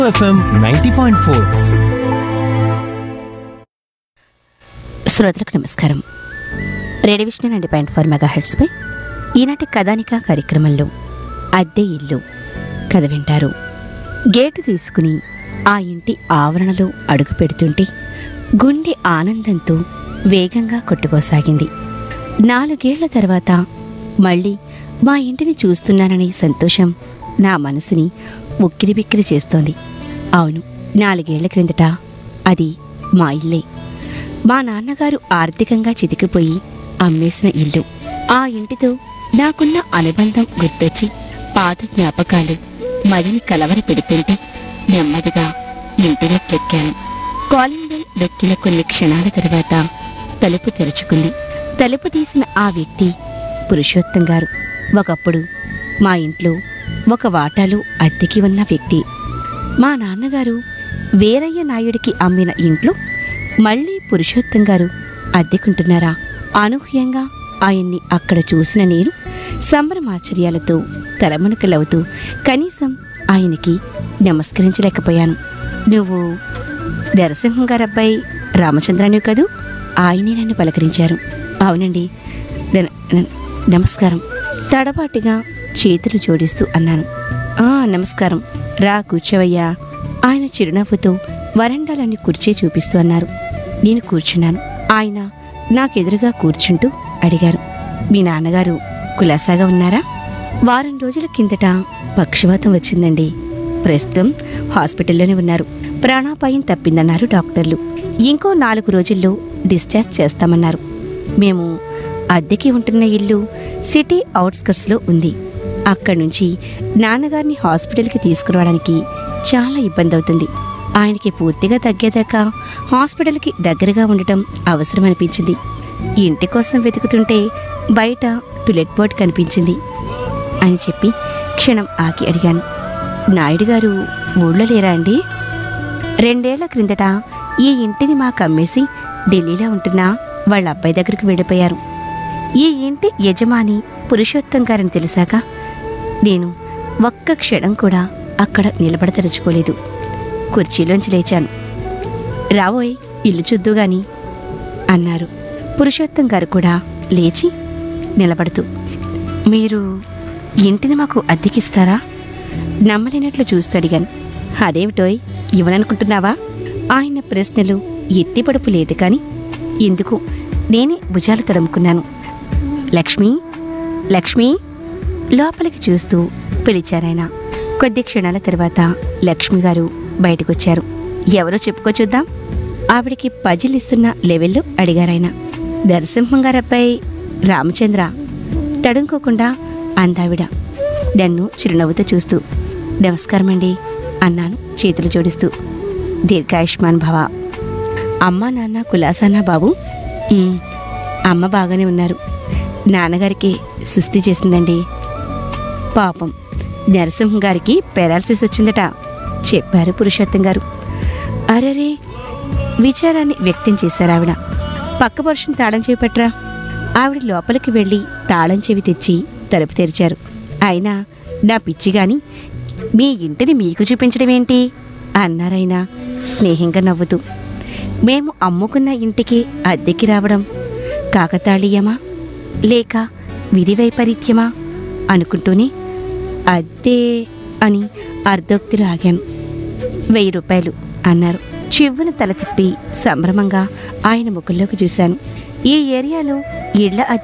FM ninety point four శ్రోతలకు నమస్కారం radio Vishnu అండి పాయింట్ ఫోర్ మెగా హెడ్స్పై ఈనాటి కథానిక కార్యక్రమంలో అద్దె ఇల్లు కథ వింటారు గేటు తీసుకుని ఆ ఇంటి ఆవరణలో అడుగు పెడుతుంటే గుండె ఆనందంతో వేగంగా కొట్టుకోసాగింది నాలుగేళ్ల తర్వాత మళ్ళీ మా ఇంటిని చూస్తున్నాననే సంతోషం నా మనసుని ఉక్కిరిబిక్కిరి చేస్తోంది అవును నాలుగేళ్ల క్రిందట అది మా ఇల్లే మా నాన్నగారు ఆర్థికంగా చితికిపోయి అమ్మేసిన ఇల్లు ఆ ఇంటితో నాకున్న అనుబంధం గుర్తొచ్చి పాత జ్ఞాపకాలు మదిని కలవర పెడుతుంటే నెమ్మదిగా ఇంటిలోకెక్కాను కాలింగ్ బెల్ నొక్కిన కొన్ని క్షణాల తర్వాత తలుపు తెరుచుకుంది తలుపు తీసిన ఆ వ్యక్తి పురుషోత్తం గారు ఒకప్పుడు మా ఇంట్లో ఒక వాటాలు అద్దెకి ఉన్న వ్యక్తి మా నాన్నగారు వీరయ్య నాయుడికి అమ్మిన ఇంట్లో మళ్ళీ పురుషోత్తం గారు అద్దెకుంటున్నారా అనూహ్యంగా ఆయన్ని అక్కడ చూసిన నేను సంబరమాచర్యాలతో తలమునకలవుతూ కనీసం ఆయనకి నమస్కరించలేకపోయాను నువ్వు నరసింహం గారబ్బాయి రామచంద్రనివి కదూ ఆయనే నన్ను పలకరించారు అవునండి న- న- నమస్కారం తడబాటుగా చేతులు జోడిస్తూ అన్నాను ఆ నమస్కారం రా కూర్చోవయ్యా ఆయన చిరునవ్వుతో వరండాలోని కుర్చీ చూపిస్తూ అన్నారు నేను కూర్చున్నాను ఆయన నాకెదురుగా కూర్చుంటూ అడిగారు మీ నాన్నగారు కులాసాగా ఉన్నారా వారం రోజుల కిందట పక్షవాతం వచ్చిందండి ప్రస్తుతం హాస్పిటల్లోనే ఉన్నారు ప్రాణాపాయం తప్పిందన్నారు డాక్టర్లు ఇంకో నాలుగు రోజుల్లో డిశ్చార్జ్ చేస్తామన్నారు మేము అద్దెకి ఉంటున్న ఇల్లు సిటీ అవుట్స్కర్ట్స్లో ఉంది అక్కడి నుంచి నాన్నగారిని హాస్పిటల్కి తీసుకురావడానికి చాలా ఇబ్బంది అవుతుంది ఆయనకి పూర్తిగా తగ్గేదాకా హాస్పిటల్కి దగ్గరగా ఉండటం అవసరం అనిపించింది ఇంటి కోసం వెతుకుతుంటే బయట టులెట్ బోర్డ్ కనిపించింది అని చెప్పి క్షణం ఆగి అడిగాను నాయుడు గారు ఊళ్ళో లేరా అండి రెండేళ్ల క్రిందట ఈ ఇంటిని మాకు అమ్మేసి ఢిల్లీలో ఉంటున్న వాళ్ళ అబ్బాయి దగ్గరికి వెళ్ళిపోయారు ఈ ఇంటి యజమాని పురుషోత్తం గారని తెలిసాక నేను ఒక్క క్షణం కూడా అక్కడ నిలబడదలుచుకోలేదు కుర్చీలోంచి లేచాను రావోయ్ ఇల్లు చూద్దు గాని అన్నారు పురుషోత్తం గారు కూడా లేచి నిలబడుతూ మీరు ఇంటిని మాకు అద్దెకిస్తారా నమ్మలేనట్లు చూస్తూ అడిగాను అదేమిటోయ్ ఇవ్వననుకుంటున్నావా ఆయన ప్రశ్నలు ఎత్తిపడుపు లేదు కాని ఎందుకు నేనే భుజాలు తడుముకున్నాను లక్ష్మి లక్ష్మి లోపలికి చూస్తూ పిలిచారాయన కొద్ది క్షణాల తర్వాత లక్ష్మి గారు బయటకొచ్చారు ఎవరో చెప్పుకో చూద్దాం ఆవిడికి పజిలిస్తున్న లెవెల్లో అడిగారాయన నరసింహం గారబ్బాయి రామచంద్ర తడుముకోకుండా అందావిడ నన్ను చిరునవ్వుతో చూస్తూ నమస్కారమండి అన్నాను చేతులు జోడిస్తూ దీర్ఘాయుష్మాన్ భవ అమ్మా నాన్న కులాసానా బాబు "ఉమ్, అమ్మ బాగానే ఉన్నారు నాన్నగారికి సుస్థి చేసిందండి పాపం నరసింహం గారికి పెరాలసిస్ వచ్చిందట చెప్పారు పురుషోత్తం గారు అరెరే విచారాన్ని వ్యక్తం చేశారు ఆవిడ పక్క పరుషుని తాళం చెవి పట్రా ఆవిడ లోపలికి వెళ్ళి తాళం చెవి తెచ్చి తలుపు తెరిచారు అయినా నా పిచ్చిగాని మీ ఇంటిని మీకు చూపించడం ఏంటి అన్నారాయన స్నేహంగా నవ్వుతూ మేము అమ్ముకున్న ఇంటికి అద్దెకి రావడం కాకతాళీయమా లేక విధి వైపరీత్యమా అనుకుంటూనే అద్దె అని అర్ధోక్తులు ఆగాను వెయ్యి రూపాయలు అన్నారు చివ్వున తల తిప్పి సంభ్రమంగా ఆయన ముఖంలోకి చూశాను ఈ ఏరియాలో ఇళ్ల అద్దె